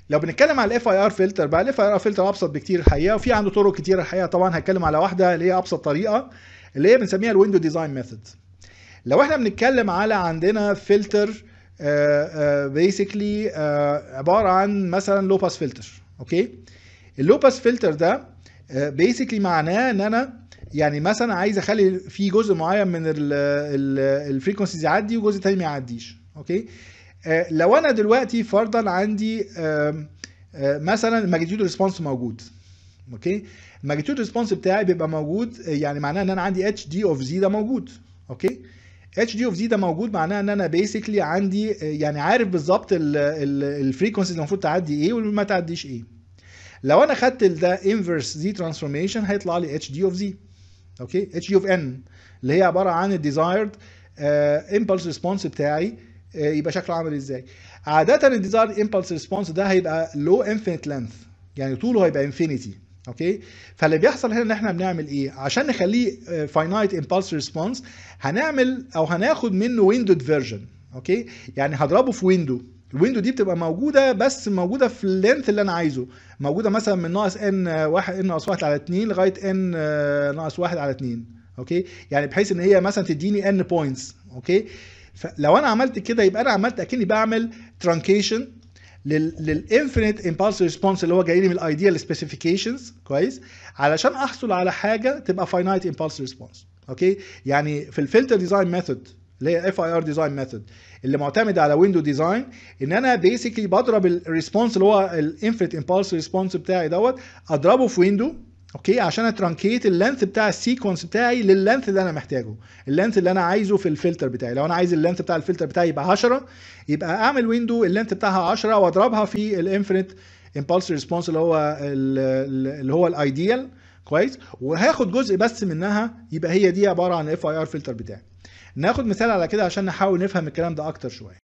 لو بنتكلم على الاف اي ار فلتر بقى الاف اي ار فلتر ابسط بكتير الحقيقه وفي عنده طرق كتير الحقيقه طبعا هتكلم على واحده اللي هي ابسط طريقه اللي هي بنسميها الويندو ديزاين ميثود لو احنا بنتكلم على عندنا فلتر بيسكلي عباره عن مثلا لو باس فلتر اوكي اللو باس فلتر ده بيسكلي معناه ان انا يعني مثلا عايز اخلي في جزء معين من الفريكونسيز يعدي وجزء تاني ما يعديش اوكي آه، لو انا دلوقتي فرضا عندي آم، آه، مثلا الماجنتيود ريسبونس موجود اوكي الماجنتيود ريسبونس بتاعي بيبقى موجود آه، يعني معناه ان انا عندي اتش دي اوف زي ده موجود اوكي اتش دي اوف زي ده موجود معناه ان انا بيسكلي عندي آه، يعني عارف بالظبط الفريكونسيز اللي المفروض تعدي ايه وما تعديش ايه لو انا خدت ده انفرس زي ترانسفورميشن هيطلع لي اتش دي اوف زي اوكي اتش دي اوف ان اللي هي عباره عن الديزايرد امبلس ريسبونس بتاعي آه، يبقى شكله عامل ازاي عاده الديزايرد امبلس ريسبونس ده هيبقى لو انفينيت لينث يعني طوله هيبقى انفينيتي اوكي فاللي بيحصل هنا ان احنا بنعمل ايه عشان نخليه فاينايت امبلس ريسبونس هنعمل او هناخد منه ويندود فيرجن اوكي يعني هضربه في ويندو الويندو دي بتبقى موجوده بس موجوده في اللينث اللي انا عايزه موجوده مثلا من ناقص ان واحد ان ناقص واحد على 2 لغايه ان ناقص واحد على 2 اوكي يعني بحيث ان هي مثلا تديني ان بوينتس اوكي فلو انا عملت كده يبقى انا عملت اكني بعمل ترانكيشن للانفينيت امبالس ريسبونس اللي هو جاي لي من الايديال سبيسيفيكيشنز كويس علشان احصل على حاجه تبقى فاينايت امبالس ريسبونس اوكي يعني في الفلتر ديزاين ميثود اللي هي اف اي ار ديزاين ميثود اللي معتمد على ويندو ديزاين ان انا بيسكلي بضرب الريسبونس اللي هو الانفينيت امبالس ريسبونس بتاعي دوت اضربه في ويندو اوكي عشان اترانكيت اللينث بتاع السيكونس بتاعي لللينث اللي انا محتاجه اللينث اللي انا عايزه في الفلتر بتاعي لو انا عايز اللينث بتاع الفلتر بتاعي يبقى 10 يبقى اعمل ويندو اللينث بتاعها 10 واضربها في الانفينيت امبالس ريسبونس اللي هو ال- اللي هو الايديال كويس وهاخد جزء بس منها يبقى هي دي عباره عن اف اي ار فلتر بتاعي ناخد مثال على كده عشان نحاول نفهم الكلام ده اكتر شويه